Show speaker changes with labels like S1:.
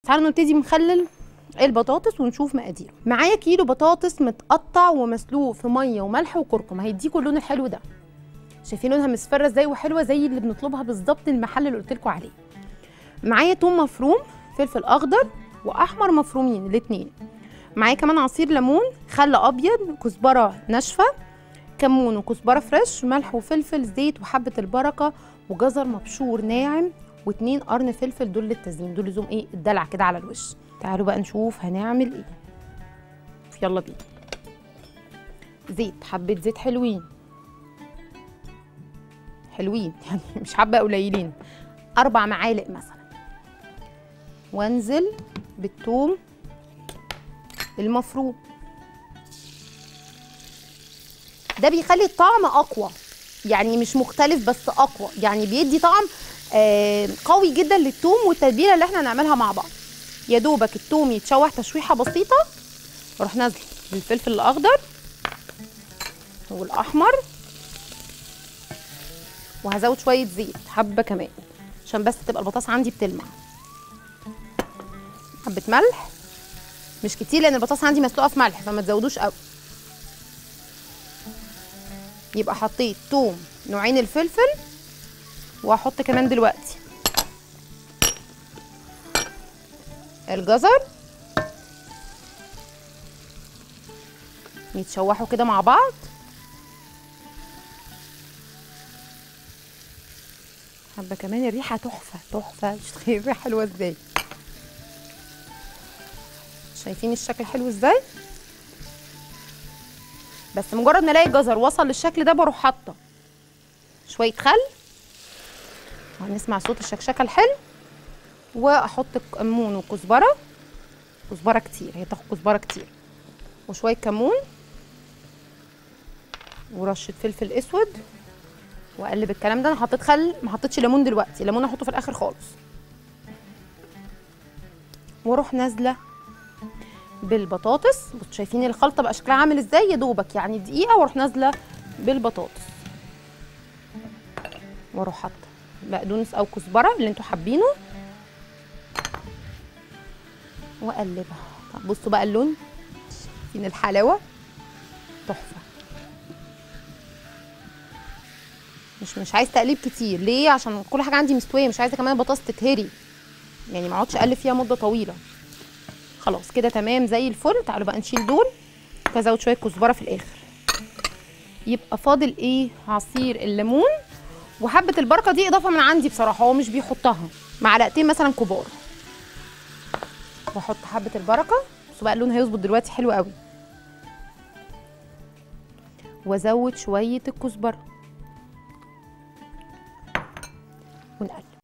S1: تعالوا نبتدي نخلل البطاطس ونشوف مقاديره معايا كيلو بطاطس متقطع ومسلوق في ميه وملح وكركم هيديكوا اللون الحلو ده شايفين لونها مصفره ازاي وحلوه زي اللي بنطلبها بالظبط المحل اللي قلت لكم عليه معايا توم مفروم فلفل اخضر واحمر مفرومين الاثنين معايا كمان عصير ليمون خل ابيض كزبره ناشفه كمون وكزبره فريش ملح وفلفل زيت وحبه البركه وجزر مبشور ناعم واتنين قرن فلفل دول للتزيين دول لزوم ايه الدلع كده على الوش تعالوا بقى نشوف هنعمل ايه يلا بينا زيت حبه زيت حلوين حلوين يعني مش حبه قليلين اربع معالق مثلا وانزل بالثوم المفروم ده بيخلي الطعم اقوى يعني مش مختلف بس اقوى يعني بيدي طعم آه قوي جدا للثوم والتتبيله اللي احنا هنعملها مع بعض يا دوبك الثوم يتشوح تشويحه بسيطه اروح نازله بالفلفل الاخضر والاحمر وهزود شويه زيت حبه كمان عشان بس تبقى البطاطس عندي بتلمع حبه ملح مش كتير لان البطاطس عندي مسلوقه في ملح فما تزودوش قوي يبقى حطيت توم نوعين الفلفل وهحط كمان دلوقتي الجزر يتشوحوا كده مع بعض حبه كمان الريحه تحفه تحفه مش تخيل الريحه حلوه ازاي شايفين الشكل حلو ازاي بس مجرد ما الاقي الجزر وصل للشكل ده بروح حاطه شويه خل وهنسمع صوت الشكشكه الحلو واحط كمون وكزبره كزبره كتير هي تاخد كزبره كتير وشويه كمون ورشه فلفل اسود واقلب الكلام ده انا حطيت خل ما حطيتش ليمون دلوقتي الليمون هحطه في الاخر خالص واروح نازله بالبطاطس بصوا شايفين الخلطه بقى شكلها عامل ازاي يا دوبك يعني دقيقه واروح نازله بالبطاطس واروح حاطه بقدونس او كزبره اللي انتوا حابينه واقلبها طب بصوا بقى اللون فين الحلاوه تحفه مش مش عايز تقليب كتير ليه عشان كل حاجه عندي مستويه مش عايزه كمان البطاطس تتهري يعني ما اقعدش اقلب فيها مده طويله خلاص كده تمام زي الفل تعالوا بقى نشيل دول وازود شويه كزبره في الاخر يبقى فاضل ايه عصير الليمون وحبه البركه دي اضافه من عندي بصراحه هو مش بيحطها معلقتين مثلا كبار واحط حبه البركه بصوا بقى اللون هيظبط دلوقتي حلو قوي وازود شويه الكزبره ونقلب